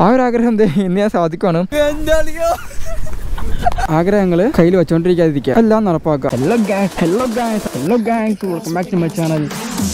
ആ ഒരു ആഗ്രഹം എന്തേ ഇന്ന് ഞാൻ സാധിക്കുവാണ് ആഗ്രഹങ്ങൾ കയ്യിൽ വെച്ചോണ്ടിരിക്കാതിരിക്കുക എല്ലാം നടപ്പാക്കുക hello gang hello gang hello gang welcome back to my channel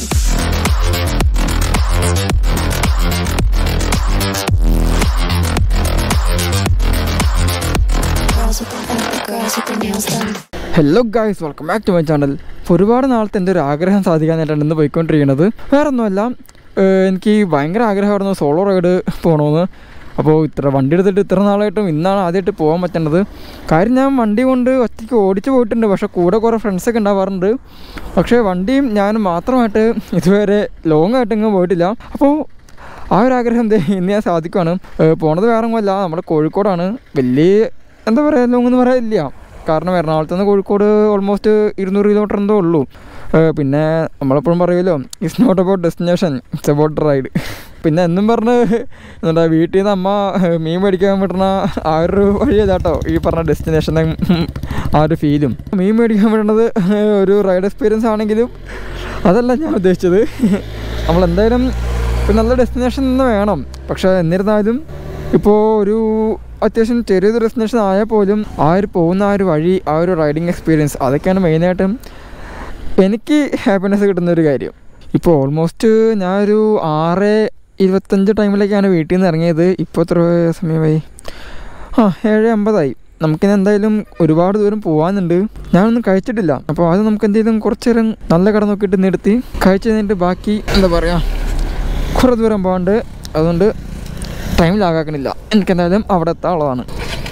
Girls with the the girls with their nails done. Hello guys welcome back to my channel ഇപ്പോൾ ഒരുപാട് നാളത്തെ എൻ്റെ ഒരു ആഗ്രഹം സാധിക്കാനായിട്ടാണ് ഇന്ന് പോയിക്കൊണ്ടിരിക്കുന്നത് വേറെ ഒന്നുമല്ല ഏഹ് എനിക്ക് ഭയങ്കര ആഗ്രഹമായിരുന്നു സോളോ റൈഡ് പോകണമെന്ന് അപ്പോൾ ഇത്ര വണ്ടി എടുത്തിട്ട് ഇത്ര നാളായിട്ടും ഇന്നാണ് ആദ്യമായിട്ട് പോകാൻ പറ്റുന്നത് കാര്യം ഞാൻ വണ്ടി കൊണ്ട് ഒറ്റയ്ക്ക് ഓടിച്ച് പോയിട്ടുണ്ട് പക്ഷേ കൂടെ കുറേ ഫ്രണ്ട്സൊക്കെ ഉണ്ടാവാറുണ്ട് പക്ഷേ വണ്ടിയും ഞാനും മാത്രമായിട്ട് ഇതുവരെ ലോങ് ആയിട്ട് ഇങ്ങ് പോയിട്ടില്ല അപ്പോൾ ആ ഒരു ആഗ്രഹം എന്തേ ഇന്ന് ഞാൻ സാധിക്കുവാണ് ഏഹ് പോണത് വേറെ ഒന്നുമല്ല നമ്മുടെ കോഴിക്കോടാണ് വലിയ എന്താ പറയുക ലോങ് എന്ന് പറയാനില്ല കാരണം എറണാകുളത്ത് നിന്ന് കോഴിക്കോട് ഓൾമോസ്റ്റ് ഇരുന്നൂറ് കിലോമീറ്റർ എന്തോ ഉള്ളൂ ഏഹ് പിന്നെ നമ്മളെപ്പോഴും പറയുമല്ലോ it's not about destination it's about ride പിന്നെ എന്നും പറഞ്ഞ് എന്താ വീട്ടിൽ നിന്ന് അമ്മ ഏഹ് മീൻ മേടിക്കാൻ വിടുന്ന ആ ഒരു വഴിയല്ല കേട്ടോ ഈ പറഞ്ഞ ഡെസ്റ്റിനേഷനും ആ ഒരു ഫീലും മീൻ മേടിക്കാൻ വിടുന്നത് ഒരു റൈഡ് എക്സ്പീരിയൻസ് ആണെങ്കിലും അതല്ല ഞാൻ ഉദ്ദേശിച്ചത് നമ്മളെന്തായാലും ഒരു നല്ല ഡെസ്റ്റിനേഷൻ തന്നെ വേണം പക്ഷേ എന്നിരുന്നാലും ഇപ്പോൾ ഒരു അത്യാവശ്യം ചെറിയൊരു ഡെസ്റ്റിനേഷൻ ആയാൽ പോലും ആ ഒരു പോകുന്ന ആ ഒരു വഴി ആ ഒരു റൈഡിങ് എക്സ്പീരിയൻസ് അതൊക്കെയാണ് മെയിനായിട്ടും എനിക്ക് ഹാപ്പിനെസ് കിട്ടുന്ന ഒരു കാര്യം ഇപ്പോൾ ഓൾമോസ്റ്റ് ഞാനൊരു ആറ് ഇരുപത്തഞ്ച് ടൈമിലേക്കാണ് വീട്ടിൽ നിന്ന് ഇറങ്ങിയത് ഇപ്പോൾ എത്ര സമയമായി ആ ഏഴ് അമ്പതായി നമുക്കിനി എന്തായാലും ഒരുപാട് ദൂരം പോകാനുണ്ട് ഞാനൊന്നും കഴിച്ചിട്ടില്ല അപ്പോൾ അത് നമുക്ക് എന്തെങ്കിലും കുറച്ച് നേരം നല്ല കട നോക്കിയിട്ട് നിർത്തി കഴിച്ച് കഴിഞ്ഞിട്ട് ബാക്കി എന്താ പറയുക കുറേ ദൂരം പോകാണ്ട് അതുകൊണ്ട് ടൈം ലാഗാക്കണില്ല എനിക്കെന്തായാലും അവിടെ എത്താനുള്ളതാണ്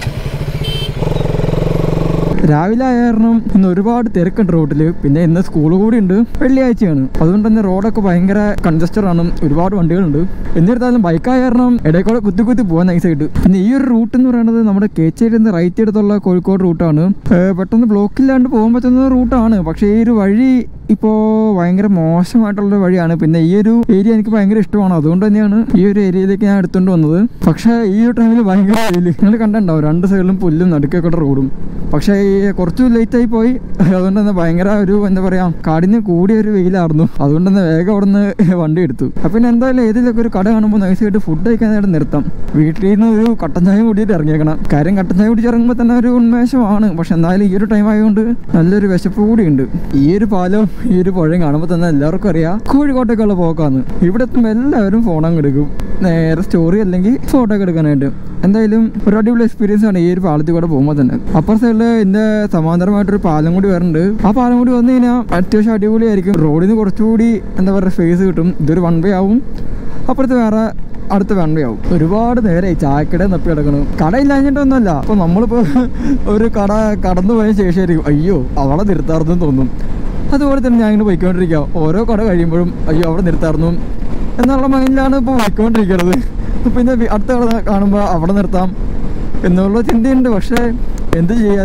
രാവിലെ ആയ കാരണം ഇന്ന് ഒരുപാട് തിരക്കുണ്ട് റോഡിൽ പിന്നെ ഇന്ന് സ്കൂൾ കൂടി ഉണ്ട് വെള്ളിയാഴ്ചയാണ് അതുകൊണ്ട് തന്നെ റോഡൊക്കെ ഭയങ്കര കൺജസ്റ്റഡ് ആണ് ഒരുപാട് വണ്ടികളുണ്ട് എന്നിരുന്നാലും ബൈക്കായ കാരണം ഇടയ്ക്കൂടെ കുത്തി കുത്തി പോകാൻ നൈസായിട്ട് പിന്നെ ഈ ഒരു റൂട്ട് എന്ന് പറയുന്നത് നമ്മുടെ കേച്ചേരിയിൽ നിന്ന് റൈറ്റ് എടുത്തുള്ള കോഴിക്കോട് റൂട്ടാണ് ഏഹ് പെട്ടെന്ന് ബ്ലോക്ക് ഇല്ലാണ്ട് പോകാൻ പറ്റുന്ന റൂട്ടാണ് പക്ഷേ ഈ ഒരു വഴി ഇപ്പോൾ ഭയങ്കര മോശമായിട്ടുള്ള വഴിയാണ് പിന്നെ ഈ ഒരു ഏരിയ എനിക്ക് ഭയങ്കര ഇഷ്ടമാണ് അതുകൊണ്ട് തന്നെയാണ് ഈ ഒരു ഏരിയയിലേക്ക് ഞാൻ എടുത്തുകൊണ്ട് വന്നത് പക്ഷേ ഈ ഒരു ടൈമിൽ ഭയങ്കര വെയിൽ നിങ്ങൾ കണ്ടിട്ടുണ്ടാവും രണ്ട് സൈഡിലും പുല്ലും നടുക്കൊക്കെ റോഡും പക്ഷേ ഈ കുറച്ച് ലേറ്റായി പോയി അതുകൊണ്ട് തന്നെ ഭയങ്കര ഒരു എന്താ പറയാ കാടിന് കൂടിയ ഒരു വെയിലായിരുന്നു അതുകൊണ്ട് തന്നെ വേഗം അവിടെ നിന്ന് വണ്ടി എടുത്തു അപ്പം പിന്നെ എന്തായാലും ഏതെങ്കിലുമൊക്കെ ഒരു കട കാണുമ്പോൾ നൈസായിട്ട് ഫുഡ് കഴിക്കാനായിട്ട് നിർത്താം വീട്ടിൽ നിന്ന് ഒരു കട്ടൻ ചായ കൂടിയിട്ട് ഇറങ്ങിയേക്കണം കാര്യം കട്ടൻ ചായ കുടിച്ച് ഇറങ്ങുമ്പോൾ തന്നെ ഒരു ഉന്മേഷമാണ് പക്ഷെ എന്തായാലും ഈ ഒരു ടൈം ആയതുകൊണ്ട് നല്ലൊരു വിശപ്പ് കൂടിയുണ്ട് ഈ ഒരു പാലവും ഈ ഒരു പുഴയും കാണുമ്പോൾ തന്നെ എല്ലാവർക്കും അറിയാം കോഴിക്കോട്ടേക്കുള്ള പോക്കാന്ന് ഇവിടെ എത്തുമ്പോൾ എല്ലാവരും ഫോൺ അങ്ങ് എടുക്കും നേരെ സ്റ്റോറി അല്ലെങ്കിൽ ഫോട്ടോ ഒക്കെ എടുക്കാനായിട്ട് എന്തായാലും ഒരു അടിപൊളി എക്സ്പീരിയൻസ് ആണ് ഈ ഒരു പാലത്തിൽ കൂടെ പോകുമ്പോൾ തന്നെ അപ്പുറ സൈഡിൽ ഇതിന്റെ സമാന്തരമായിട്ടൊരു പാലം കൂടി വരുന്നുണ്ട് ആ പാലം കൂടി വന്നു കഴിഞ്ഞാൽ അത്യാവശ്യം അടിപൊളിയായിരിക്കും റോഡിന് കുറച്ചുകൂടി എന്താ പറയുക സ്പേസ് കിട്ടും ഇതൊരു വൺ വേ ആവും അപ്പുറത്ത് വേറെ അടുത്ത വൺ വേ ആവും ഒരുപാട് നേരെ ചായക്കട നപ്പി കിടക്കണം കട ഇല്ലാഞ്ഞിട്ടൊന്നുമല്ല അപ്പൊ നമ്മളിപ്പോ ഒരു കട കടന്നു പോയ ശേഷമായിരിക്കും അയ്യോ അവളെ നിർത്താർന്നു തോന്നും അതുപോലെ തന്നെ ഞാൻ ഇങ്ങനെ പോയിക്കൊണ്ടിരിക്കുക ഓരോ കട കഴിയുമ്പോഴും അയ്യോ അവിടെ നിർത്താർന്നു എന്നുള്ള മൈൻഡിലാണ് ഇപ്പോൾ പോയിക്കൊണ്ടിരിക്കുന്നത് പിന്നെ വി- അടുത്ത കട കാണുമ്പോൾ അവിടെ നിർത്താം എന്നുള്ള ചിന്തയുണ്ട് പക്ഷേ എന്ത് ചെയ്യാ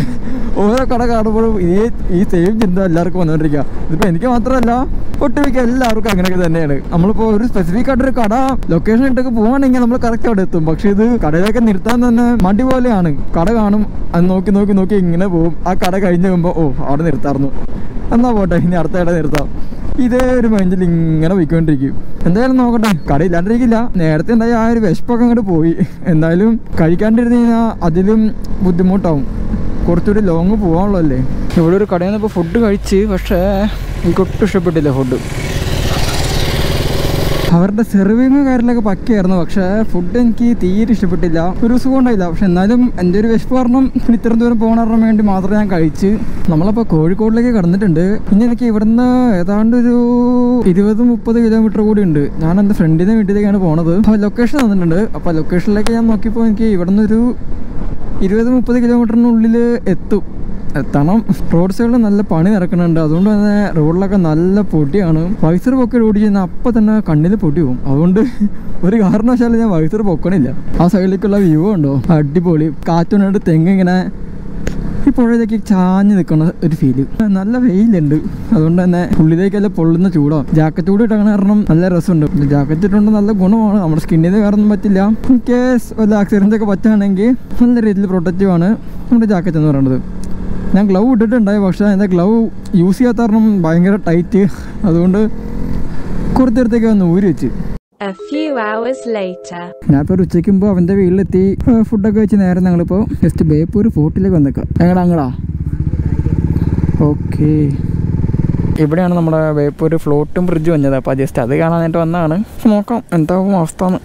ഓരോ കട കാണുമ്പോഴും ഈ ഈ സെയിം ചിന്ത എല്ലാവർക്കും വന്നുകൊണ്ടിരിക്കുക ഇതിപ്പോൾ എനിക്ക് മാത്രമല്ല ഒട്ടുമിക്ക എല്ലാവർക്കും അങ്ങനെയൊക്കെ തന്നെയാണ് നമ്മളിപ്പോൾ ഒരു സ്പെസിഫിക് ആയിട്ടൊരു കട ലൊക്കേഷൻ ഇട്ടൊക്കെ പോവാണെങ്കിൽ നമ്മൾ കറക്റ്റ് അവിടെ എത്തും പക്ഷേ ഇത് കടയിലൊക്കെ നിർത്താൻ തന്നെ മടി പോലെയാണ് കട കാണും അത് നോക്കി നോക്കി നോക്കി ഇങ്ങനെ പോകും ആ കട കഴിഞ്ഞ് പോകുമ്പോൾ ഓ അവിടെ നിർത്താറുന്നു എന്നാ പോട്ടെ ഇനി അടുത്ത കട നിർത്താം ഇതേ ഒരു മൈൻഡിൽ ഇങ്ങനെ പോയിക്കൊണ്ടിരിക്കും എന്തായാലും നോക്കട്ടെ കട ഇല്ലാണ്ടിരിക്കില്ല നേരത്തെ ഉണ്ടായ ആ ഒരു വിശപ്പൊക്കെ അങ്ങോട്ട് പോയി എന്തായാലും കഴിക്കാണ്ടിരുന്ന് കഴിഞ്ഞാൽ അതിലും ബുദ്ധിമുട്ടാവും കുറച്ചുകൂടി ലോങ് പോകാനുള്ളതല്ലേ ഇവിടെ ഒരു കടയിൽ നിന്ന് ഇപ്പോൾ ഫുഡ് കഴിച്ച് പക്ഷേ എനിക്ക് ഒട്ടും ഇഷ്ടപ്പെട്ടില്ല ഫുഡ് അവരുടെ സെർവിങ് കാര്യങ്ങളൊക്കെ പക്കയായിരുന്നു പക്ഷേ ഫുഡ് എനിക്ക് തീരെ ഇഷ്ടപ്പെട്ടില്ല ഒരു സുഖം ഉണ്ടായില്ല പക്ഷെ എന്നാലും എൻ്റെ ഒരു വിശപ്പ് കാരണം ഇത്രയും ദൂരം പോകണ വേണ്ടി മാത്രം ഞാൻ കഴിച്ച് നമ്മളപ്പോൾ കോഴിക്കോടിലേക്ക് കടന്നിട്ടുണ്ട് ഇനി എനിക്ക് ഇവിടുന്ന് ഏതാണ്ട് ഒരു ഇരുപത് മുപ്പത് കിലോമീറ്റർ കൂടി ഉണ്ട് ഞാൻ എൻ്റെ ഫ്രണ്ടിൻ്റെ വീട്ടിലേക്കാണ് പോണത് അപ്പോൾ ലൊക്കേഷൻ തന്നിട്ടുണ്ട് അപ്പോൾ ലൊക്കേഷനിലേക്ക് ഞാൻ നോക്കിയപ്പോൾ എനിക്ക് ഇവിടുന്ന് ഒരു ഇരുപത് മുപ്പത് കിലോമീറ്ററിനുള്ളിൽ എത്തും എത്തണം റോഡ് സൈഡിൽ നല്ല പണി നടക്കുന്നുണ്ട് അതുകൊണ്ട് തന്നെ റോഡിലൊക്കെ നല്ല പൊടിയാണ് വൈസർ പൊക്കി ഓടി കഴിഞ്ഞാൽ അപ്പം തന്നെ കണ്ണിൽ പൊടി പോകും അതുകൊണ്ട് ഒരു കാരണവശാലും ഞാൻ വൈസർ പൊക്കണില്ല ആ സൈഡിലേക്കുള്ള വ്യൂ ഉണ്ടോ അടിപൊളി കാറ്റുകൊണ്ട് തെങ്ങിങ്ങനെ ഈ പുഴയിലേക്ക് ചാഞ്ഞ് നിൽക്കുന്ന ഒരു ഫീല് നല്ല വെയിലുണ്ട് അതുകൊണ്ട് തന്നെ ഉള്ളിലേക്കെല്ലാം പൊള്ളുന്ന ചൂടാണ് ജാക്കറ്റ് കൂടി ഇട്ടങ്ങനെ കാരണം നല്ല രസമുണ്ട് ജാക്കറ്റ് ഇട്ടുകൊണ്ട് നല്ല ഗുണമാണ് നമ്മുടെ സ്കിന്നിന് വേറൊന്നും പറ്റില്ല ഇൻ കേസ് വല്ല ആക്സിഡൻസ് ഒക്കെ പറ്റുകയാണെങ്കിൽ നല്ല രീതിയിൽ പ്രൊട്ടക്റ്റീവ് ആണ് നമ്മുടെ ജാക്കറ്റ് എന്ന് പറയുന്നത് ഞാൻ ഗ്ലൗ ഇട്ടിട്ടുണ്ടായി പക്ഷേ എൻ്റെ ഗ്ലൗ യൂസ് ചെയ്യാത്ത കാരണം ഭയങ്കര ടൈറ്റ് അതുകൊണ്ട് കുറച്ചേരത്തേക്ക് ഒന്ന് ഊരി വെച്ച് A few hours later. ഞാനിപ്പോൾ ഒരു ഉച്ചയ്ക്ക് മുമ്പ് അവൻ്റെ വീട്ടിലെത്തി ഏ, ഫുഡൊക്കെ വെച്ച് നേരെ ഞങ്ങളിപ്പോൾ ജസ്റ്റ് ബേപ്പൂർ ഫോർട്ടിലേക്ക് വന്നേക്കാം ഞങ്ങൾ അങ്ങടാ ഓക്കെ ഇവിടെയാണ് നമ്മുടെ ബേപ്പൂർ ഫ്ലോട്ടും ബ്രിഡ്ജ് വന്നത് അപ്പോൾ ജസ്റ്റ് അത് കാണാനായിട്ട് വന്നതാണ് നോക്കാം എന്താവും അവസ്ഥ എന്ന്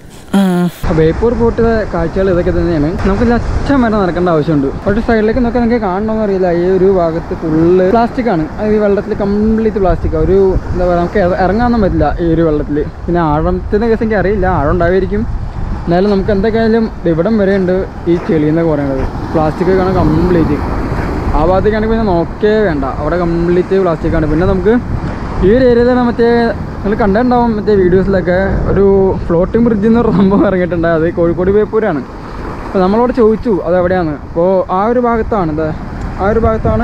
ബേപ്പൂർ ഫോർട്ടിലെ കാഴ്ചകൾ ഇതൊക്കെ തന്നെയാണ് നമുക്ക് ലക്ഷം വരെ നടക്കേണ്ട ആവശ്യമുണ്ട് പക്ഷേ സൈഡിലേക്ക് നോക്കാൻ നിങ്ങൾക്ക് കാണണമെന്ന് അറിയില്ല ഈ ഒരു ഭാഗത്ത് ഫുള്ള് പ്ലാസ്റ്റിക് ആണ് അത് ഈ വെള്ളത്തിൽ കംപ്ലീറ്റ് പ്ലാസ്റ്റിക് ഒരു എന്താ പറയുക നമുക്ക് ഇറ- ഇറങ്ങാനൊന്നും പറ്റില്ല ഈ ഒരു വെള്ളത്തിൽ പിന്നെ ആഴത്തിൻ്റെ കേസ് എനിക്ക് അറിയില്ല ആഴം ഉണ്ടാവുമായിരിക്കും എന്നാലും നമുക്ക് എന്തൊക്കെയായാലും ഇവിടം വരെ ഉണ്ട് ഈ ചെളി എന്നൊക്കെ പറയുന്നത് പ്ലാസ്റ്റിക് കാണാൻ കംപ്ലീറ്റ് ആ ഭാഗത്തേക്കാണെങ്കിൽ പിന്നെ നോക്കേ വേണ്ട അവിടെ കംപ്ലീറ്റ് പ്ലാസ്റ്റിക് ആണ് പിന്നെ നമുക്ക് ഈ ഒരു ഏരിയയിലാണ് മറ്റേ നിങ്ങൾ കണ്ടിട്ടുണ്ടാവും മറ്റേ വീഡിയോസിലൊക്കെ ഒരു ഫ്ലോട്ടിംഗ് ബ്രിഡ്ജ് എന്നൊരു സംഭവം ഇറങ്ങിയിട്ടുണ്ട് അത് കോഴിക്കോട് ബേപ്പൂരാണ് അപ്പോൾ നമ്മളോട് ചോദിച്ചു അത് എവിടെയാണ് അപ്പോൾ ആ ഒരു ഭാഗത്താണ് എന്താ ആ ഒരു ഭാഗത്താണ്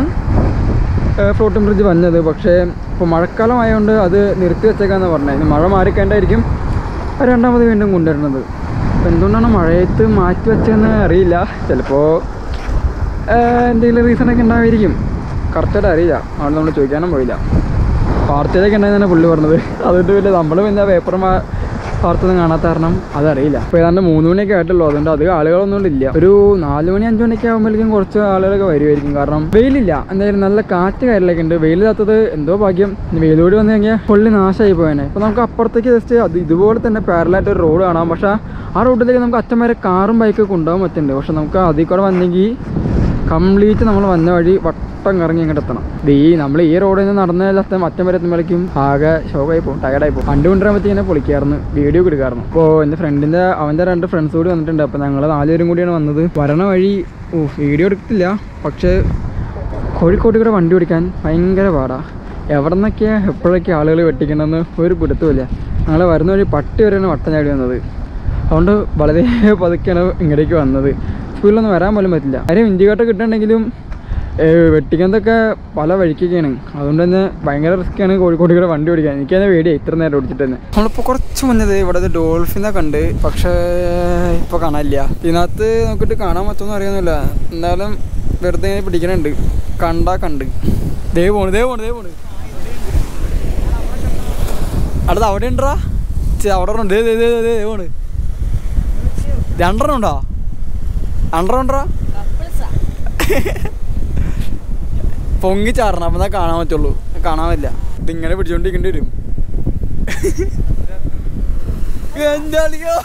ഫ്ലോട്ടിംഗ് ബ്രിഡ്ജ് വന്നത് പക്ഷേ ഇപ്പോൾ മഴക്കാലം ആയതുകൊണ്ട് അത് നിർത്തി വെച്ചേക്കാന്ന് പറഞ്ഞത് ഇനി മഴ മാറിക്കേണ്ടായിരിക്കും അത് രണ്ടാമത് വീണ്ടും കൊണ്ടുവരുന്നത് അപ്പോൾ എന്തുകൊണ്ടാണ് മഴയത്ത് മാറ്റി വെച്ചതെന്ന് അറിയില്ല ചിലപ്പോൾ എന്തെങ്കിലും റീസണൊക്കെ ഉണ്ടാവുമായിരിക്കും കറക്റ്റായിട്ട് അറിയില്ല അവിടെ നമ്മൾ ചോദിക്കാനും പോയില്ല വാർത്തയിലൊക്കെ ഉണ്ടായിരുന്നാണ് പുള്ളി പറഞ്ഞത് അതുകൊണ്ട് പിന്നെ നമ്മൾ പിന്നെ പേപ്പർ വാർത്തൊന്നും കാണാത്ത കാരണം അതറിയില്ല അപ്പോൾ ഏതാണ്ട് മൂന്ന് മണിയൊക്കെ ആയിട്ടുള്ളൂ അതുകൊണ്ട് അധികം ആളുകളൊന്നും ഇല്ല ഒരു നാല് മണി അഞ്ച് മണിയൊക്കെ ആകുമ്പോഴേക്കും കുറച്ച് ആളുകളൊക്കെ വരുമായിരിക്കും കാരണം വെയിലില്ല എന്തായാലും നല്ല കാറ്റ് കാര്യങ്ങളൊക്കെ ഉണ്ട് വെയിലില്ലാത്തത് എന്തോ ഭാഗ്യം ഇനി വെയിലോട് വന്നു കഴിഞ്ഞാൽ പുള്ളി നാശമായി പോയേനെ ഇപ്പോൾ നമുക്ക് അപ്പുറത്തേക്ക് ജസ്റ്റ് അത് ഇതുപോലെ തന്നെ പാരലായിട്ട് ഒരു റോഡ് കാണാം പക്ഷേ ആ റോഡിലേക്ക് നമുക്ക് അറ്റം വരെ കാറും ബൈക്കൊക്കെ കൊണ്ടുപോകാൻ പറ്റുന്നുണ്ട് പക്ഷെ നമുക്ക് അതിൽ കൂടെ വന്നെങ്കിൽ കംപ്ലീറ്റ് നമ്മൾ വന്ന വഴി വട്ടം കറങ്ങി ഇങ്ങോട്ട് എത്തണം ഇത് ഈ നമ്മൾ ഈ റോഡിൽ നിന്ന് നടന്ന അറ്റം അറ്റം വരെ എത്തുമ്പോഴേക്കും ആകെ ഷോക്കായി പോകും ടയർഡായി പോകും വണ്ടി കൊണ്ടുവരാൻ പറ്റി ഇങ്ങനെ പൊളിക്കായിരുന്നു വീഡിയോ ഒക്കെ എടുക്കായിരുന്നു അപ്പോൾ എൻ്റെ ഫ്രണ്ടിൻ്റെ അവൻ്റെ രണ്ട് ഫ്രണ്ട്സ് കൂടി വന്നിട്ടുണ്ട് അപ്പോൾ ഞങ്ങൾ നാലുപേരും കൂടിയാണ് വന്നത് വരണ വഴി ഓ വീഡിയോ എടുത്തില്ല പക്ഷേ കോഴിക്കോട് കൂടെ വണ്ടി ഓടിക്കാൻ ഭയങ്കര പാടാണ് എവിടെ നിന്നൊക്കെയാണ് എപ്പോഴൊക്കെ ആളുകൾ വെട്ടിക്കണമെന്ന് ഒരു പിടുത്തമില്ല ഞങ്ങൾ വരുന്ന വഴി പട്ടി വരെയാണ് വട്ടം ചാടി വന്നത് അതുകൊണ്ട് വളരെ പതുക്കെയാണ് ഇങ്ങടേക്ക് വന്നത് സ്പീഡിലൊന്നും വരാൻ പോലും പറ്റില്ല കാര്യം ഇൻഡിക്കേറ്റർ കിട്ടുന്നുണ്ടെങ്കിലും വെട്ടിക്കുന്നതൊക്കെ പല വഴിക്കൊക്കെയാണ് അതുകൊണ്ട് തന്നെ ഭയങ്കര റിസ്ക്കാണ് കോഴിക്കോട് കൂടെ വണ്ടി ഓടിക്കാൻ എനിക്ക് തന്നെ പേടിയായി ഇത്ര നേരം ഓടിച്ചിട്ട് തന്നെ നമ്മളിപ്പോൾ കുറച്ച് മുന്നത് ഇവിടെ ഡോൾഫിനെ കണ്ട് പക്ഷേ ഇപ്പോൾ കാണാനില്ല ഇതിനകത്ത് നോക്കിയിട്ട് കാണാൻ പറ്റുമെന്ന് അറിയാമെന്നില്ല എന്തായാലും വെറുതെ ഇങ്ങനെ പിടിക്കണുണ്ട് കണ്ടാ കണ്ട് ദേ പോണ് ദേ പോണ് ദേ പോണ് അടുത്ത് അവിടെ ഉണ്ടാ അവിടെ ഉണ്ട് ദേ ദേ ദേ ദേ ദേ പോണ് രണ്ടെണ്ണം ഉണ്ടോ രണ്ടെണ്ണം ഉണ്ടോ പൊങ്ങി ചാടണം അപ്പം കാണാൻ പറ്റുള്ളൂ കാണാൻ പറ്റില്ല ഇതിങ്ങനെ പിടിച്ചോണ്ടിരിക്കേണ്ടി വരും എന്താളിയോ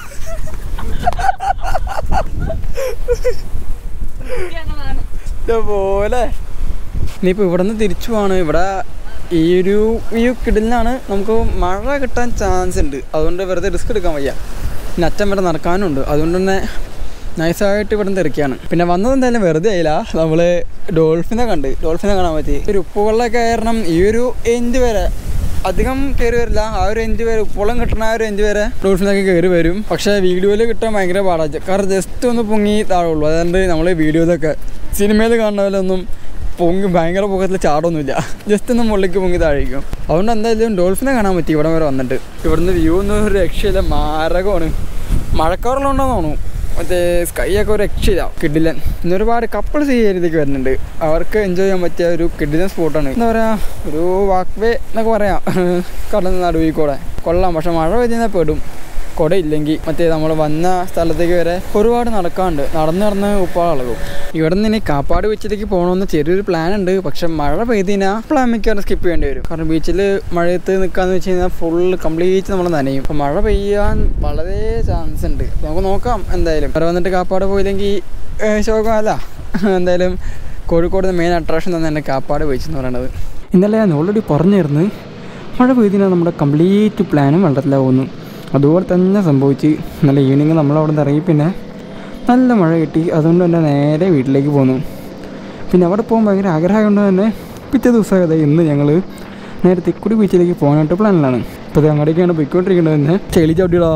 പോലെ ഇനിയിപ്പോൾ ഇവിടെ നിന്ന് തിരിച്ചു പോവാണ് ഇവിടെ ഈ ഒരു ഈ കിടലിനാണ് നമുക്ക് മഴ കിട്ടാൻ ചാൻസ് ഉണ്ട് അതുകൊണ്ട് വെറുതെ റിസ്ക് എടുക്കാൻ വയ്യ പിന്നെ അറ്റം വരെ നടക്കാനുണ്ട് അതുകൊണ്ട് തന്നെ നൈസായിട്ട് ഇവിടെ നിന്ന് തിരക്കുകയാണ് പിന്നെ വന്നത് എന്തായാലും വെറുതെ ആയില്ല നമ്മൾ ഡോൾഫിനെ കണ്ട് ഡോൾഫിനെ കാണാൻ പറ്റി ഒരു ഉപ്പുവെള്ളമൊക്കെ കാരണം ഈ ഒരു എൻഡ് വരെ അധികം കയറി വരില്ല ആ ഒരു എൻഡ് വരെ ഉപ്പുവെള്ളം കിട്ടുന്ന ആ ഒരു എൻഡ് വരെ ഡോൾഫിനൊക്കെ കയറി വരും പക്ഷേ വീഡിയോയിൽ കിട്ടാൻ ഭയങ്കര പാടാണ് കാരണം ജസ്റ്റ് ഒന്ന് പൊങ്ങി താഴുള്ളൂ അതുകൊണ്ട് നമ്മൾ വീഡിയോയിലൊക്കെ സിനിമയിൽ കാണുന്ന പോലെ ഒന്നും പൊങ്ങി ഭയങ്കര പൊക്കത്തിൽ ചാടൊന്നുമില്ല ജസ്റ്റ് ഒന്ന് മുകളിലേക്ക് പൊങ്ങി താഴേക്കും അതുകൊണ്ട് എന്തായാലും ഡോൾഫിനെ കാണാൻ പറ്റി ഇവിടെ വരെ വന്നിട്ട് ഇവിടുന്ന് വ്യൂ ഒന്നും ഒരു രക്ഷയില്ല മാരകമാണ് മഴക്കാറുള്ളതുകൊണ്ടാന്ന് തോന്നുന്നു മറ്റേ സ്കൈ ഒക്കെ ഒരു രക്ഷയില്ല കിഡിലൻ ഇന്ന് ഒരുപാട് കപ്പിൾസ് ഈ ഏരിയയിലേക്ക് വരുന്നുണ്ട് അവർക്ക് എൻജോയ് ചെയ്യാൻ പറ്റിയ ഒരു കിഡിലൻ സ്പോട്ടാണ് എന്താ പറയുക ഒരു വാക്ക് വേ എന്നൊക്കെ പറയാം കടൽ നടുവിൽ കൂടെ കൊള്ളാം പക്ഷെ മഴ പെയ്ത് കഴിഞ്ഞാൽ പെടും കുട ഇല്ലെങ്കിൽ മറ്റേ നമ്മൾ വന്ന സ്ഥലത്തേക്ക് വരെ ഒരുപാട് നടക്കാണ്ട് നടന്ന് നടന്ന് ഉപ്പാളകും ഇവിടെ നിന്ന് ഇനി കാപ്പാട് ബീച്ചിലേക്ക് പോകണമെന്ന് ചെറിയൊരു പ്ലാൻ ഉണ്ട് പക്ഷെ മഴ പെയ്ത് കഴിഞ്ഞാൽ പ്ലാൻ മിക്കവാറും സ്കിപ്പ് ചെയ്യേണ്ടി വരും കാരണം ബീച്ചിൽ മഴയത്ത് നിൽക്കാന്ന് വെച്ച് കഴിഞ്ഞാൽ ഫുള്ള് കംപ്ലീറ്റ് നമ്മൾ നനയും അപ്പോൾ മഴ പെയ്യാൻ വളരെ ചാൻസ് ഉണ്ട് നമുക്ക് നോക്കാം എന്തായാലും അവിടെ വന്നിട്ട് കാപ്പാട് പോയില്ലെങ്കിൽ ശോകമല്ല എന്തായാലും കോഴിക്കോട് മെയിൻ അട്രാക്ഷൻ തന്നെ എൻ്റെ കാപ്പാട് ബീച്ച് എന്ന് പറയുന്നത് ഇന്നലെ ഞാൻ ഓൾറെഡി പറഞ്ഞിരുന്നു മഴ പെയ്തിനാൽ നമ്മുടെ കംപ്ലീറ്റ് പ്ലാനും വെള്ളത്തിലാവുന്നു അതുപോലെ തന്നെ സംഭവിച്ച് നല്ല ഈവനിങ് നമ്മൾ അവിടെ നിന്ന് ഇറങ്ങി പിന്നെ നല്ല മഴ കിട്ടി അതുകൊണ്ട് തന്നെ നേരെ വീട്ടിലേക്ക് പോന്നു പിന്നെ അവിടെ പോകാൻ ഭയങ്കര ആഗ്രഹമായതുകൊണ്ട് തന്നെ പിറ്റേ ദിവസം അതെ ഇന്ന് ഞങ്ങൾ നേരെ തിക്കുടി ബീച്ചിലേക്ക് പോകാനായിട്ട് പ്ലാനിലാണ് ഇപ്പോൾ അങ്ങോട്ടേക്കാണ് പോയിക്കൊണ്ടിരിക്കുന്നത് തന്നെ ചെളി ചവിട്ടിടാ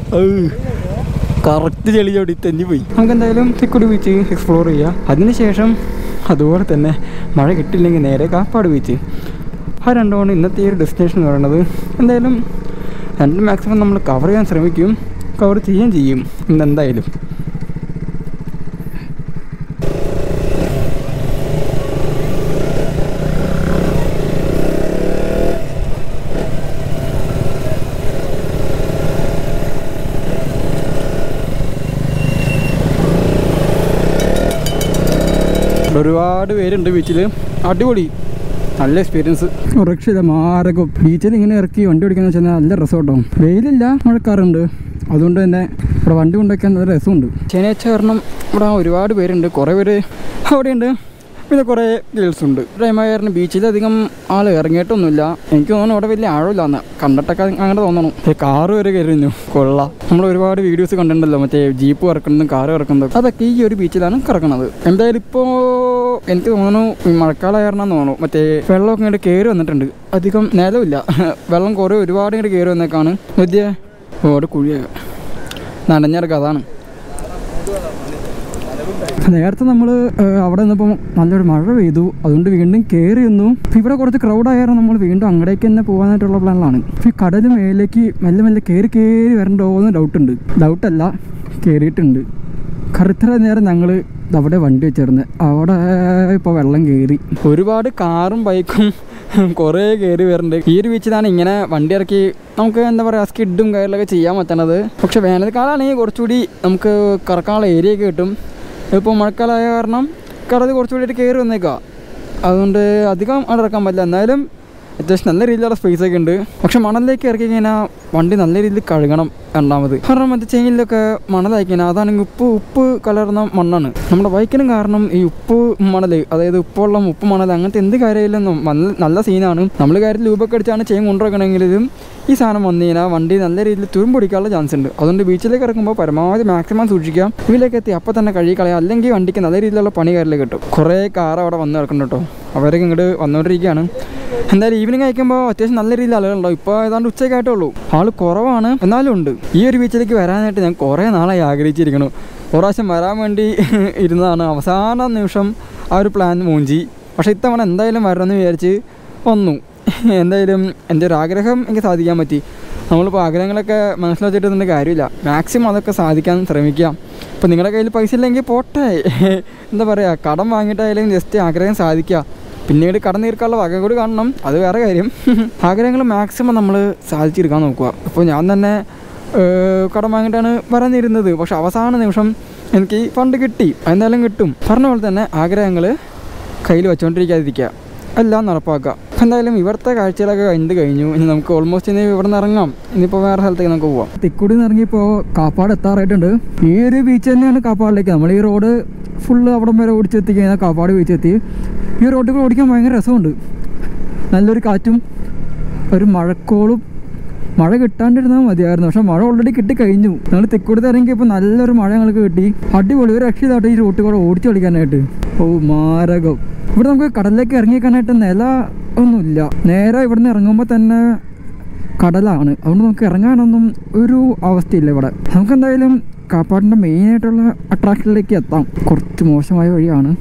കറക്റ്റ് ചെളി ചവിട്ടി തെന്നി പോയി നമുക്ക് എന്തായാലും തിക്കുടി ബീച്ച് എക്സ്പ്ലോർ ചെയ്യാം അതിനുശേഷം അതുപോലെ തന്നെ മഴ കിട്ടില്ലെങ്കിൽ നേരെ കാപ്പാട് ബീച്ച് ആ രണ്ടുമാണ് ഇന്നത്തെ ഈ ഒരു ഡെസ്റ്റിനേഷൻ എന്ന് പറയുന്നത് എന്തായാലും രണ്ട് മാക്സിമം നമ്മൾ കവർ ചെയ്യാൻ ശ്രമിക്കും കവർ ചെയ്യുകയും ചെയ്യും ഇന്ന് എന്തായാലും ഒരുപാട് പേരുണ്ട് ബീച്ചിൽ അടിപൊളി നല്ല എക്സ്പീരിയൻസ് രക്ഷയില്ല മാരകം ബീച്ചിൽ ഇങ്ങനെ ഇറക്കി വണ്ടി ഓടിക്കാന്ന് വെച്ചാൽ നല്ല രസം കേട്ടോ വെയിലില്ല മഴക്കാറുണ്ട് അതുകൊണ്ട് തന്നെ ഇവിടെ വണ്ടി കൊണ്ടുവയ്ക്കാൻ നല്ല രസമുണ്ട് ശനിയാഴ്ച കാരണം ഇവിടെ ഒരുപാട് പേരുണ്ട് കുറേ പേര് അവിടെയുണ്ട് പിന്നെ കുറേ ഗേൾസ് ഉണ്ട് ടൈമായിരുന്നു ബീച്ചിൽ അധികം ആൾ ഇറങ്ങിയിട്ടൊന്നുമില്ല എനിക്ക് തോന്നുന്നു അവിടെ വലിയ ആഴമില്ലാന്ന് കണ്ടിട്ടൊക്കെ അങ്ങനെ തോന്നണം ഏ, കാറ് വരെ കയറിഞ്ഞു കൊള്ളാം നമ്മൾ ഒരുപാട് വീഡിയോസ് കണ്ടിട്ടുണ്ടല്ലോ മറ്റേ ജീപ്പ് ഇറക്കുന്നതും കാറ് ഇറക്കുന്നതും അതൊക്കെ ഈ ഒരു ബീച്ചിലാണ് കറങ്ങുന്നത് എന്തായാലും ഇപ്പോൾ എനിക്ക് തോന്നുന്നു ഈ മഴക്കാലമായിരുന്നു തോന്നുന്നു മറ്റേ വെള്ളമൊക്കെ ഇങ്ങോട്ട് കയറി വന്നിട്ടുണ്ട് അധികം നിലമില്ല വെള്ളം കുറേ ഒരുപാട് ഇങ്ങോട്ട് കയറി വന്നേക്കാണ് വലിയ ഒരുപാട് കുഴിയൊക്കെ നനഞ്ഞിറക്കുക അതാണ് നേരത്തെ നമ്മൾ അവിടെ നിന്നപ്പോൾ നല്ലൊരു മഴ പെയ്തു അതുകൊണ്ട് വീണ്ടും കയറി വന്നു ഇപ്പൊ ഇവിടെ കുറച്ച് ക്രൗഡായാലും നമ്മൾ വീണ്ടും അങ്ങടേക്ക് തന്നെ പോകാനായിട്ടുള്ള പ്ലാനിലാണ് ഈ കടൽ മേലേക്ക് മെല്ലെ മെല്ലെ കയറി കയറി വരണ്ടോ എന്ന് ഡൗട്ടുണ്ട് ഡൗട്ടല്ല കയറിയിട്ടുണ്ട് കറുത്തര നേരം ഞങ്ങൾ അവിടെ വണ്ടി വെച്ചിരുന്നത് അവിടെ ഇപ്പോൾ വെള്ളം കയറി ഒരുപാട് കാറും ബൈക്കും കുറേ കയറി വരുന്നുണ്ട് ഈ ഒരു ബീച്ചിലാണ് ഇങ്ങനെ വണ്ടി ഇറക്കി നമുക്ക് എന്താ പറയുക സ്കിഡും കയറിലൊക്കെ ചെയ്യാൻ പറ്റണത് പക്ഷെ വേനൽക്കാലമാണെങ്കിൽ കുറച്ചുകൂടി നമുക്ക് കറക്കാനുള്ള ഏരിയ ഒക്കെ കിട്ടും ഇപ്പോൾ മഴക്കാലമായ കാരണം കടൽ കുറച്ചുകൂടി കയറി വന്നേക്കുക അതുകൊണ്ട് അധികം അവിടെ ഇറക്കാൻ പറ്റില്ല എന്നാലും അത്യാവശ്യം നല്ല രീതിയിലുള്ള സ്പേസ് ഒക്കെ ഉണ്ട് പക്ഷെ മണലിലേക്ക് ഇറക്കി കഴിഞ്ഞാൽ വണ്ടി നല്ല രീതിയിൽ കഴുകണം രണ്ടാമത് കാരണം മറ്റേ ചെയിനിലൊക്കെ മണലായി കഴിഞ്ഞാൽ അതാണെങ്കിൽ ഉപ്പ് ഉപ്പ് കലർന്ന മണ്ണാണ് നമ്മുടെ ബൈക്കിനും കാരണം ഈ ഉപ്പ് മണൽ അതായത് ഉപ്പുവെള്ളം ഉപ്പ് മണൽ അങ്ങനത്തെ എന്ത് കാര്യമില്ലെന്നും നല്ല നല്ല സീനാണ് നമ്മൾ കാര്യത്തിൽ രൂപയൊക്കെ അടിച്ചാണ് ചെയിൻ കൊണ്ടുവരണമെങ്കിലും ഈ സാധനം വന്നു കഴിഞ്ഞാൽ വണ്ടി നല്ല രീതിയിൽ തുരുമ്പൊടിക്കാനുള്ള ചാൻസ് ഉണ്ട് അതുകൊണ്ട് ബീച്ചിലേക്ക് ഇറക്കുമ്പോൾ പരമാവധി മാക്സിമം സൂക്ഷിക്കാം ഇതിലേക്ക് എത്തി അപ്പോൾ തന്നെ കഴുകി കളയാം അല്ലെങ്കിൽ വണ്ടിക്ക് നല്ല രീതിയിലുള്ള പണി കയറിൽ കിട്ടും കുറേ കാർ അവിടെ വന്ന് കിടക്കുന്നുണ്ട് കേട്ടോ അവരൊക്കെ ഇങ്ങോട്ട് വന്നുകൊണ്ടിരിക്കുകയാണ് എന്തായാലും ഈവനിങ് അയക്കുമ്പോൾ അത്യാവശ്യം നല്ല രീതിയിൽ ആളുകളുണ്ടാവും ഇപ്പോൾ ഏതാണ്ട് ഉച്ചയ്ക്കായിട്ടേ ഉള്ളൂ ആൾ കുറവാണ് എന്നാലും ഉണ്ട് ഈ ഒരു ബീച്ചിലേക്ക് വരാനായിട്ട് ഞാൻ കുറേ നാളായി ആഗ്രഹിച്ചിരിക്കുന്നു ഒരു പ്രാവശ്യം വരാൻ വേണ്ടി ഇരുന്നതാണ് അവസാന നിമിഷം ആ ഒരു പ്ലാൻ മൂഞ്ചി പക്ഷേ ഇത്തവണ എന്തായാലും വരണമെന്ന് വിചാരിച്ച് വന്നു എന്തായാലും എൻ്റെ ഒരു ആഗ്രഹം എനിക്ക് സാധിക്കാൻ പറ്റി നമ്മളിപ്പോൾ ആഗ്രഹങ്ങളൊക്കെ മനസ്സിൽ വെച്ചിട്ടൊന്നും കാര്യമില്ല മാക്സിമം അതൊക്കെ സാധിക്കാൻ ശ്രമിക്കാം ഇപ്പോൾ നിങ്ങളുടെ കയ്യിൽ പൈസ ഇല്ലെങ്കിൽ പോട്ടെ എന്താ പറയുക കടം വാങ്ങിയിട്ടായാലും ജസ്റ്റ് ആഗ്രഹം സാധിക്കുക പിന്നീട് കടം തീർക്കാനുള്ള വക കൂടി കാണണം അത് വേറെ കാര്യം ആഗ്രഹങ്ങൾ മാക്സിമം നമ്മൾ സാധിച്ചെടുക്കാൻ നോക്കുക ഇപ്പോൾ ഞാൻ തന്നെ ഏഹ്, കടം വാങ്ങിയിട്ടാണ് വരാനിരുന്നത് പക്ഷെ അവസാന നിമിഷം എനിക്ക് ഫണ്ട് കിട്ടി എന്തായാലും കിട്ടും പറഞ്ഞ പോലെ തന്നെ ആഗ്രഹങ്ങൾ കയ്യിൽ വെച്ചുകൊണ്ടിരിക്കാതിരിക്കുക എല്ലാം നടപ്പാക്കുക അപ്പോൾ എന്തായാലും ഇവിടുത്തെ കാഴ്ചകളൊക്കെ കഴിഞ്ഞ് കഴിഞ്ഞു ഇനി നമുക്ക് ഓൾമോസ്റ്റ് ഇനി ഇവിടെ നിന്ന് ഇറങ്ങാം ഇനിയിപ്പോൾ വേറെ സ്ഥലത്തേക്ക് നമുക്ക് പോവാം തിക്കുടി നിന്ന് ഇറങ്ങിയപ്പോൾ കാപ്പാട് എത്താറായിട്ടുണ്ട് ഈ ഒരു ബീച്ച് തന്നെയാണ് കാപ്പാടിലേക്ക് നമ്മൾ ഈ റോഡ് ഫുള്ള് അവിടം വരെ ഓടിച്ചെത്തി കഴിഞ്ഞാൽ കാപ്പാട് ബീച്ച് എത്തി ഈ റോഡിൽ കൂടെ ഓടിക്കാൻ ഭയങ്കര രസമുണ്ട് നല്ലൊരു കാറ്റും ഒരു മഴക്കോളും മഴ കിട്ടാണ്ടിരുന്നാൽ മതിയായിരുന്നു പക്ഷെ മഴ ഓൾറെഡി കിട്ടി കഴിഞ്ഞു ഞങ്ങൾ തെക്കൂടി ഇറങ്ങിയപ്പോൾ നല്ലൊരു മഴ ഞങ്ങൾക്ക് കിട്ടി അടിപൊളി ഒരു രക്ഷയിലാട്ടോ ഈ റോട്ടിൽ കൂടെ ഓടിച്ചു കളിക്കാനായിട്ട് ഓ മാരകം ഇവിടെ നമുക്ക് കടലിലേക്ക് ഇറങ്ങിയേക്കാനായിട്ട് നില ഒന്നുമില്ല നേരെ ഇവിടുന്ന് ഇറങ്ങുമ്പോൾ തന്നെ കടലാണ് അതുകൊണ്ട് നമുക്ക് ഇറങ്ങാനൊന്നും ഒരു അവസ്ഥയില്ല ഇവിടെ നമുക്ക് എന്തായാലും കാപ്പാടിൻ്റെ മെയിനായിട്ടുള്ള അട്രാക്ഷനിലേക്ക് എത്താം കുറച്ച് മോശമായ വഴിയാണ്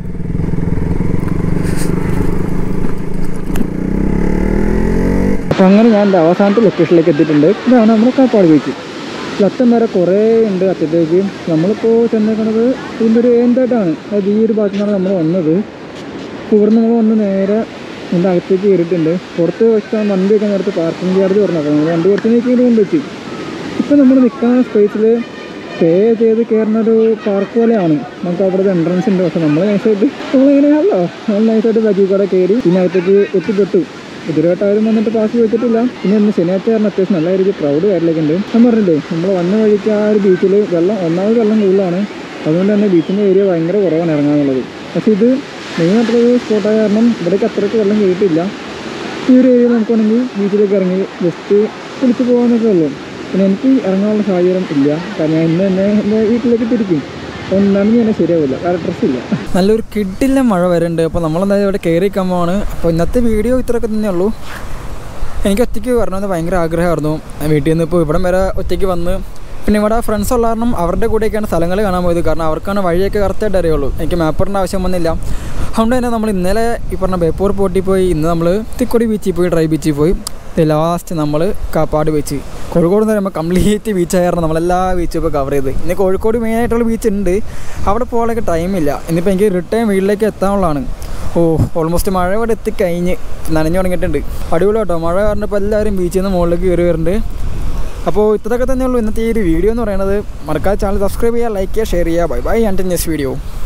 അപ്പോൾ അങ്ങനെ ഞാൻ എൻ്റെ അവസാനത്തെ ലൊക്കേഷനിലേക്ക് എത്തിയിട്ടുണ്ട് ഇതാണ് നമ്മുടെ കാപ്പാട് ബീച്ച് ലത്തം വരെ കുറേ ഉണ്ട് അറ്റത്തേക്ക് നമ്മളിപ്പോൾ ചെന്നേക്കണത് ഇതിൻ്റെ ഒരു എന്തായിട്ടാണ് അതായത് ഈ ഒരു ഭാഗത്തു നിന്നാണ് നമ്മൾ വന്നത് അപ്പോൾ ഇവിടുന്ന് നമ്മൾ വന്ന് നേരെ ഇതിൻ്റെ അകത്തേക്ക് കയറിയിട്ടുണ്ട് പുറത്ത് വെച്ചാൽ വണ്ടിയൊക്കെ നേരത്തെ പാർക്കിംഗ് ചാർജ് പറഞ്ഞു അപ്പോൾ നമ്മൾ വണ്ടി കുറച്ച് നീക്കി കൊണ്ട് വെച്ച് ഇപ്പം നമ്മൾ നിൽക്കുന്ന സ്പേസിൽ പേ ചെയ്ത് കയറുന്ന ഒരു പാർക്ക് പോലെയാണ് നമുക്ക് അവിടുത്തെ എൻട്രൻസ് ഉണ്ട് പക്ഷെ നമ്മൾ നൈസായിട്ട് നമ്മളിങ്ങനെയാണല്ലോ നമ്മൾ നൈസായിട്ട് ബാക്കി കൂടെ കയറി പിന്നെ അകത്തേക്ക് എത്തിപ്പെട്ടു ഇതുവരെയായിട്ടും വന്നിട്ട് പാസ് വെച്ചിട്ടില്ല പിന്നെ ഇന്ന് ശനിയാഴ്ച കാരണം അത്യാവശ്യം നല്ല രീതിയിൽ ക്രൗഡ് കയറിലേക്കുണ്ട് ഞാൻ പറഞ്ഞില്ലേ നമ്മൾ വന്ന വഴിക്ക് ആ ഒരു ബീച്ചിൽ വെള്ളം ഒന്നാമത് വെള്ളം കൂടുതലാണ് അതുകൊണ്ട് തന്നെ ബീച്ചിൻ്റെ ഏരിയ ഭയങ്കര കുറവാണ് ഇറങ്ങാനുള്ളത് പക്ഷേ ഇത് മെയിനായിട്ടുള്ളൊരു സ്പോട്ടായ കാരണം ഇവിടേക്ക് അത്രയ്ക്ക് വെള്ളം കയറിയിട്ടില്ല ഈ ഒരു ഏരിയയിൽ നമുക്ക് വേണമെങ്കിൽ ബീച്ചിലേക്ക് ഇറങ്ങി ജസ്റ്റ് കുളിച്ച് പോകാനൊക്കെ ഉള്ളൂ പിന്നെ എനിക്ക് ഇറങ്ങാനുള്ള സാഹചര്യം ഇല്ല കാരണം ഞാൻ ഇന്ന് തന്നെ എൻ്റെ വീട്ടിലേക്ക് തിരിക്കും അപ്പോൾ നനഞ്ഞ് തന്നെ ശരിയാവില്ല കാരണം ഡ്രസ്സില്ല നല്ലൊരു കിഡില്ല മഴ വരുന്നുണ്ട് അപ്പോൾ നമ്മളെന്തായാലും ഇവിടെ കയറി കമ്മാണ് അപ്പോൾ ഇന്നത്തെ വീഡിയോ ഇത്രയൊക്കെ തന്നെ ഉള്ളൂ എനിക്ക് ഒറ്റയ്ക്ക് വരണമെന്ന് ഭയങ്കര ആഗ്രഹമായിരുന്നു ഞാൻ വീട്ടിൽ നിന്ന് ഇപ്പോൾ ഇവിടം വരെ ഒറ്റയ്ക്ക് വന്ന് പിന്നെ ഇവിടെ ഫ്രണ്ട്സ് ഉള്ള കാരണം അവരുടെ കൂടെയൊക്കെയാണ് സ്ഥലങ്ങൾ കാണാൻ പോയത് കാരണം അവർക്കാണ് വഴിയൊക്കെ കറക്റ്റായിട്ട് അറിയുള്ളൂ എനിക്ക് മാപ്പറിൻ്റെ ആവശ്യം വന്നില്ല അതുകൊണ്ട് തന്നെ നമ്മൾ ഇന്നലെ ഈ പറഞ്ഞ ബേപ്പൂർ പോട്ടി പോയി ഇന്ന് നമ്മൾ തിക്കൊടി ബീച്ചിൽ പോയി ഡ്രൈ ബീച്ചിൽ പോയി ലാസ്റ്റ് നമ്മൾ കാപ്പാട് ബീച്ച് കോഴിക്കോട് എന്ന് പറയുമ്പോൾ കംപ്ലീറ്റ് ബീച്ച് ആയിരുന്നു നമ്മളെല്ലാ ബീച്ചും ഇപ്പോൾ കവർ ചെയ്ത് ഇനി കോഴിക്കോട് മെയിനായിട്ടുള്ള ബീച്ച് ഉണ്ട് അവിടെ പോകാനൊക്കെ ടൈമില്ല ഇന്നിപ്പോൾ എനിക്ക് റിട്ടേൺ വീട്ടിലേക്ക് എത്താനുള്ളതാണ് ഓ ഓൾമോസ്റ്റ് മഴ ഇവിടെ എത്തിക്കഴിഞ്ഞ് നനഞ്ഞു തുടങ്ങിയിട്ടുണ്ട് അടിപൊളി കേട്ടോ മഴ കാരണം ഇപ്പോൾ എല്ലാവരും ബീച്ചിൽ നിന്ന് മുകളിലേക്ക് കയറി വരുന്നുണ്ട് അപ്പോൾ ഇത്രയൊക്കെ തന്നെയുള്ളൂ ഇന്നത്തെ ഈ ഒരു വീഡിയോ എന്ന് പറയുന്നത് മറക്കാതെ ചാനൽ സബ്സ്ക്രൈബ് ചെയ്യുക ലൈക്ക് ചെയ്യുക ഷെയർ ചെയ്യുക bye bye and next video